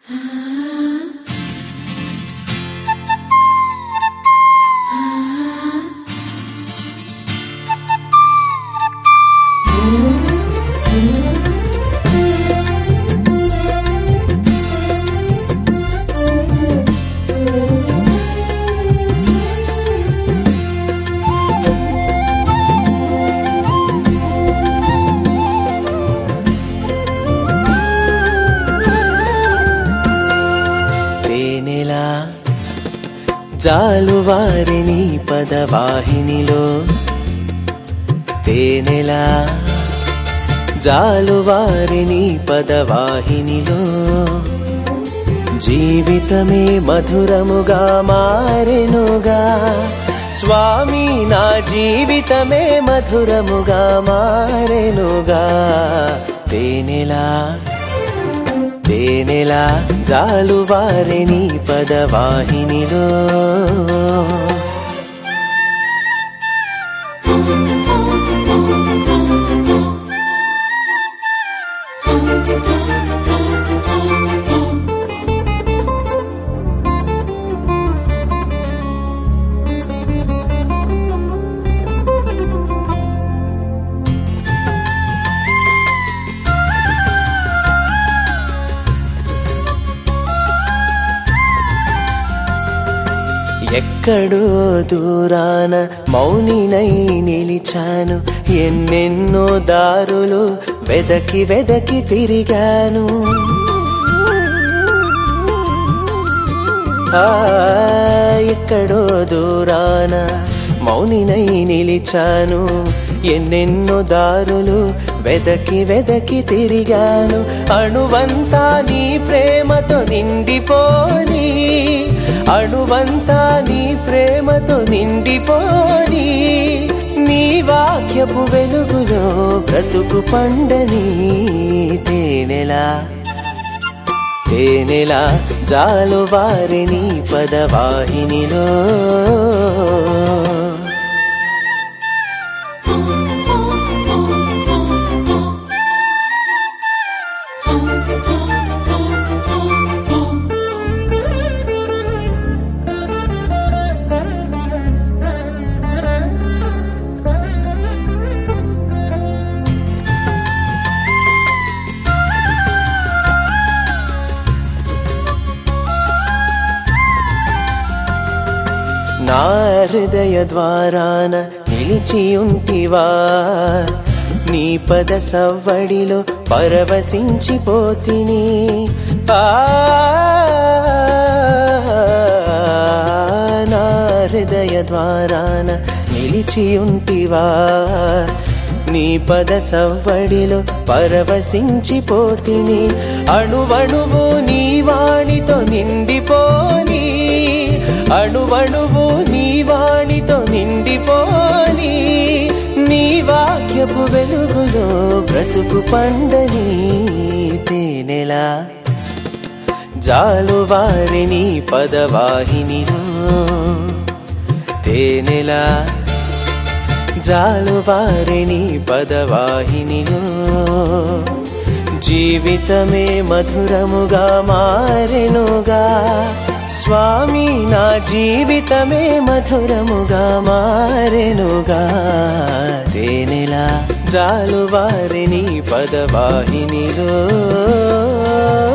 తేనెలా జాలువారిని పదవాహినిలో తేనెలా జాలువారిని పదవాహినిలో జీవితమే మధురముగా మారెనుగా స్వామి నా జీవితమే మధురముగా మారెనుగా తేనెలా తేనెలా జాలువారిని పదవాహినిలో ఎక్కడో దూరాన మౌనినై నిలిచాను ఎన్నెన్నో దారులు వెదకి వెదకి తిరిగాను ఆ, ఎక్కడో దూరాన మౌనినై నిలిచాను ఎన్నెన్నో దారులు వెదకి వెదకి తిరిగాను అణువంతా నీ ప్రేమతో నిండిపోని అణువంతా నీ ప్రేమతో నిండిపోని నీ వాక్యపు వెలుగులో బ్రతుకు పండని తేనెలా తేనెలా జాలువారిని పదవాహినిలో నా హృదయ ద్వారాన నిలిచియుంటివా నీ పద సవ్వడిలో పరవశించిపోతిని ఆ నా హృదయ ద్వారాన నిలిచియుంటివా నీ పద సవ్వడిలో పరవశించిపోతిని అణువణువు నీ వాణితో నిండిపోని అణువణువు నీ వాణితో నిండిపోని నీ వాక్యపు వెలుగులో బ్రతుకు పండని తేనెలా జాలువారిని పదవాహినిలో తేనెలా జాలువారిని పదవాహినిలో జీవితమే మధురముగా మారెనుగా స్వామి నా జీవితమే మధురముగా మారెనుగా తేనెలా జాలువారిని పదవాహినిలో